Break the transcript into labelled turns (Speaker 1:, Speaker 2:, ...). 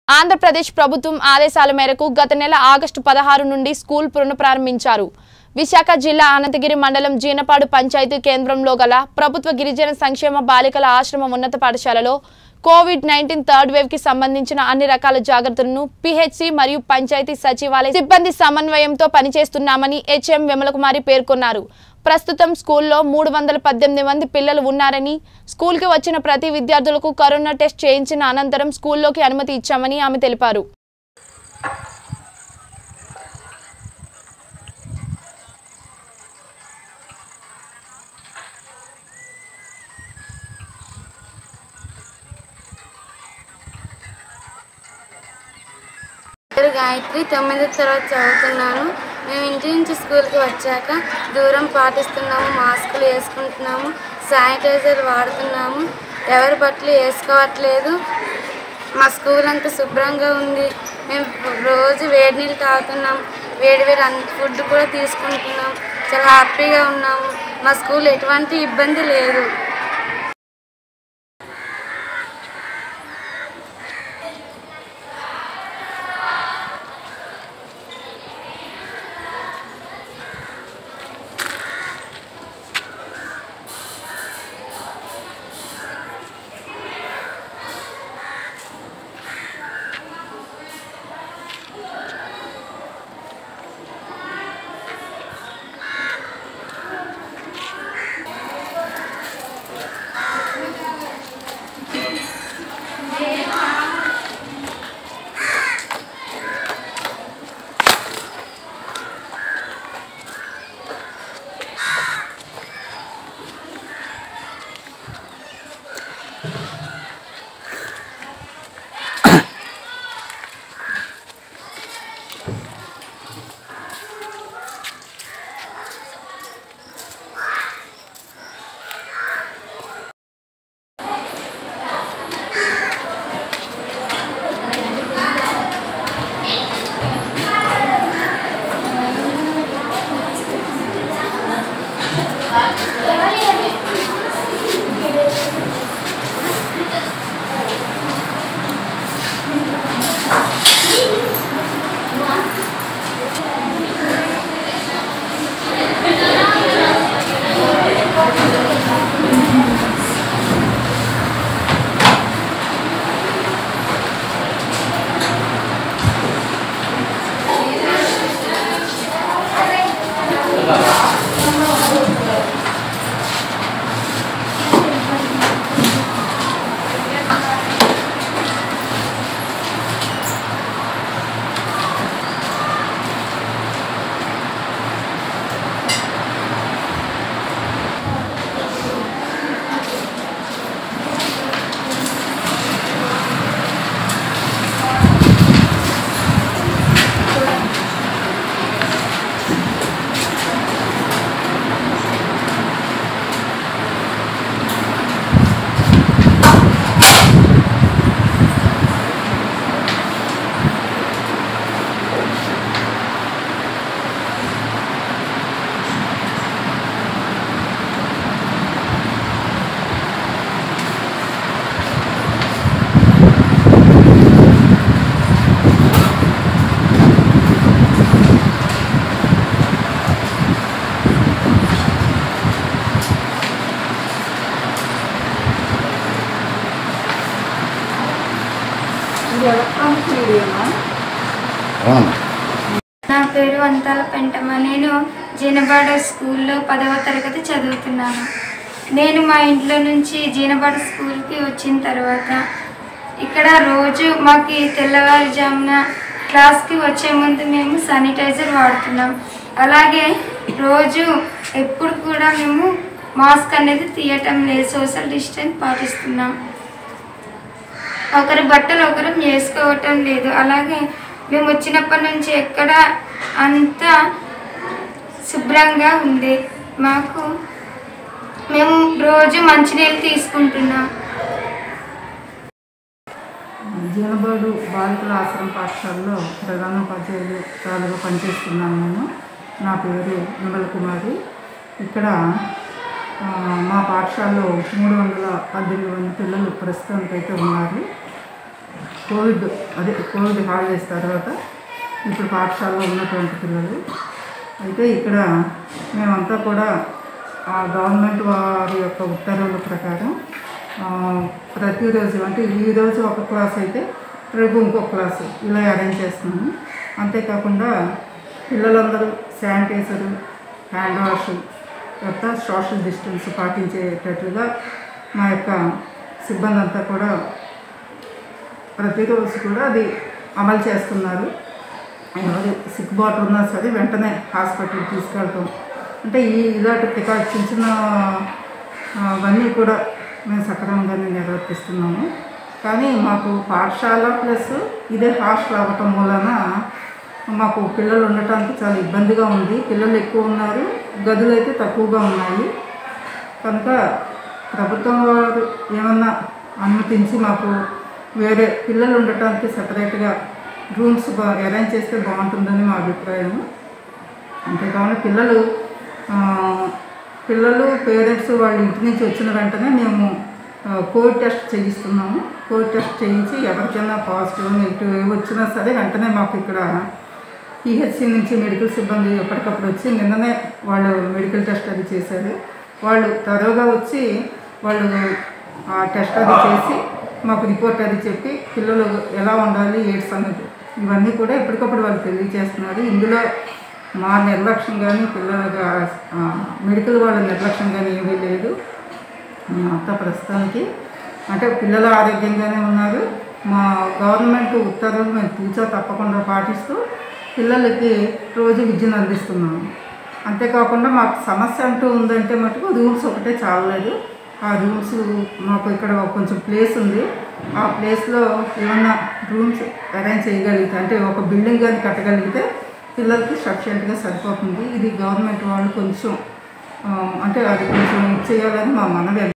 Speaker 1: ఆంధ్రప్రదేశ్ ప్రభుత్వం ఆదేశాల మేరకు గత నెల ఆగస్టు పదహారు నుండి స్కూల్ పునఃప్రారంభించారు విశాఖ జిల్లా అనంతగిరి మండలం జీనపాడు పంచాయతీ కేంద్రంలో గల ప్రభుత్వ గిరిజన సంక్షేమ బాలికల ఆశ్రమ ఉన్నత పాఠశాలలో కోవిడ్ నైన్టీన్ థర్డ్ వేవ్ కి సంబంధించిన అన్ని రకాల జాగ్రత్తలను పిహెచ్సి మరియు పంచాయతీ సచివాలయ సిబ్బంది సమన్వయంతో పనిచేస్తున్నామని హెచ్ఎం విమలకుమారి పేర్కొన్నారు ప్రస్తుతం స్కూల్లో మూడు వందల పద్దెనిమిది మంది పిల్లలు ఉన్నారని స్కూల్కి వచ్చిన ప్రతి విద్యార్థులకు కరోనా టెస్ట్ చేయించిన అనంతరం స్కూల్లోకి అనుమతి ఇచ్చామని ఆమె తెలిపారు
Speaker 2: పేరు గాయత్రి తొమ్మిది తరగతి చదువుతున్నాను మేము ఇంటి నుంచి స్కూల్కి వచ్చాక దూరం పాటిస్తున్నాము మాస్కులు వేసుకుంటున్నాము శానిటైజర్ వాడుతున్నాము ఎవరి బట్టలు వేసుకోవట్లేదు మా స్కూల్ అంతా శుభ్రంగా ఉంది మేము రోజు వేడి నీళ్ళు తాగుతున్నాం వేడి వేడి అన్ ఫుడ్ కూడా తీసుకుంటున్నాం చాలా హ్యాపీగా ఉన్నాము మా స్కూల్ ఎటువంటి ఇబ్బంది లేదు
Speaker 3: అవునమ్మా
Speaker 2: నా పేరు వంతాల పెంటమ్మ నేను జీనబాడ స్కూల్లో పదవ తరగతి చదువుతున్నాను నేను మా ఇంట్లో నుంచి జీనబాడ స్కూల్కి వచ్చిన తర్వాత ఇక్కడ రోజు మాకు తెల్లవారుజామున క్లాస్కి వచ్చే ముందు మేము శానిటైజర్ వాడుతున్నాం అలాగే రోజు ఎప్పుడు కూడా మేము మాస్క్ అనేది తీయటం లేదు సోషల్ డిస్టెన్స్ పాటిస్తున్నాం ఒకరి బట్టలు ఒకరు వేసుకోవటం లేదు అలాగే మేము వచ్చినప్పటి నుంచి ఎక్కడ అంత శుభ్రంగా ఉంది మాకు మేము రోజు మంచినీళ్ళు తీసుకుంటున్నాం
Speaker 4: జీనబాడు బాలికల ఆశ్రమ పాఠశాలలో ప్రధానోపాధ్యాయులుగా పనిచేస్తున్నాను నేను నా పేరు విమల కుమారి ఇక్కడ ఆ, మా పాఠశాలలో మూడు వందల పద్దెనిమిది మంది పిల్లలు ప్రస్తుతానికైతే ఉన్నారు కోవిడ్ అదే కోవిడ్ హాలిడేస్ తర్వాత ఇప్పుడు పాఠశాలలో ఉన్నటువంటి పిల్లలు అయితే ఇక్కడ మేమంతా కూడా ఆ గవర్నమెంట్ వారి యొక్క ఉత్తర్వుల ప్రకారం ఆ, ప్రతిరోజు అంటే ఈ రోజు ఒక క్లాస్ అయితే రేపు ఇంకో క్లాసు ఇలా అరేంజ్ చేస్తున్నాము అంతేకాకుండా పిల్లలందరూ శానిటైజరు హ్యాండ్ వాష్ తర్వాత సోషల్ డిస్టెన్స్ పాటించేటట్లుగా మా యొక్క సిబ్బంది అంతా కూడా ప్రతిరోజు కూడా అది అమలు చేస్తున్నారు ఎవరు సిక్ బాటర్ ఉన్నా సరే వెంటనే హాస్పిటల్కి తీసుకెళ్తాం అంటే ఈ ఇలాంటి ప్రికాషన్ చిన్న చిన్న ఆ, అవన్నీ కూడా మేము సక్రమంగానే నిర్వర్తిస్తున్నాము కానీ మాకు పాఠశాల ప్లస్ ఇదే హాస్టల్ అవ్వటం మూలన మాకు పిల్లలు ఉండటానికి చాలా ఇబ్బందిగా ఉంది పిల్లలు ఎక్కువ ఉన్నారు గదులు అయితే తక్కువగా ఉన్నాయి కనుక ప్రభుత్వం వారు ఏమన్నా అనుమతించి మాకు వేరే పిల్లలు ఉండటానికి సపరేట్గా రూమ్స్ బా అరేంజ్ చేస్తే బాగుంటుందని మా అభిప్రాయం అంతేకాకుండా పిల్లలు ఆ, పిల్లలు పేరెంట్స్ వాళ్ళ ఇంటి నుంచి వచ్చిన వెంటనే మేము ఆ, కోవిడ్ టెస్ట్ చేయిస్తున్నాము కోవిడ్ టెస్ట్ చేయించి ఎవరికైనా పాజిటివ్ నెగిటివ్ ఏవి వచ్చినా సరే వెంటనే మాకు ఇక్కడ పిహెచ్సి నుంచి మెడికల్ సిబ్బంది ఎప్పటికప్పుడు వచ్చి నిన్ననే వాళ్ళు మెడికల్ టెస్ట్ అది చేశారు వాళ్ళు త్వరగా వచ్చి వాళ్ళు ఆ టెస్ట్ అది చేసి మాకు రిపోర్ట్ అది చెప్పి పిల్లలు ఎలా ఉండాలి ఏడు సంగతి ఇవన్నీ కూడా ఎప్పటికప్పుడు వాళ్ళు తెలియజేస్తున్నారు ఇందులో మా నిర్లక్ష్యం కానీ పిల్లల మెడికల్ వాళ్ళ నిర్లక్ష్యం కానీ ఏమీ లేదు అంతా ప్రస్తుతానికి అంటే పిల్లలు ఆరోగ్యంగానే ఉన్నారు మా గవర్నమెంట్ ఉత్తర్వులు మేము తూచా తప్పకుండా పాటిస్తూ పిల్లలకి రోజు విద్యను అందిస్తున్నాము అంతేకాకుండా మాకు సమస్య అంటూ ఉందంటే మటుకు రూమ్స్ ఒకటే చాలలేదు ఆ రూమ్స్ మాకు ఇక్కడ కొంచెం ప్లేస్ ఉంది ఆ ప్లేస్లో ఏమన్నా రూమ్స్ అరేంజ్ చేయగలిగితే అంటే ఒక బిల్డింగ్ కానీ కట్టగలిగితే పిల్లలకి సఫిషియెంట్గా సరిపోతుంది ఇది గవర్నమెంట్ వాళ్ళు కొంచెం ఆ, అంటే అది కొంచెం చేయాలని మా మనవి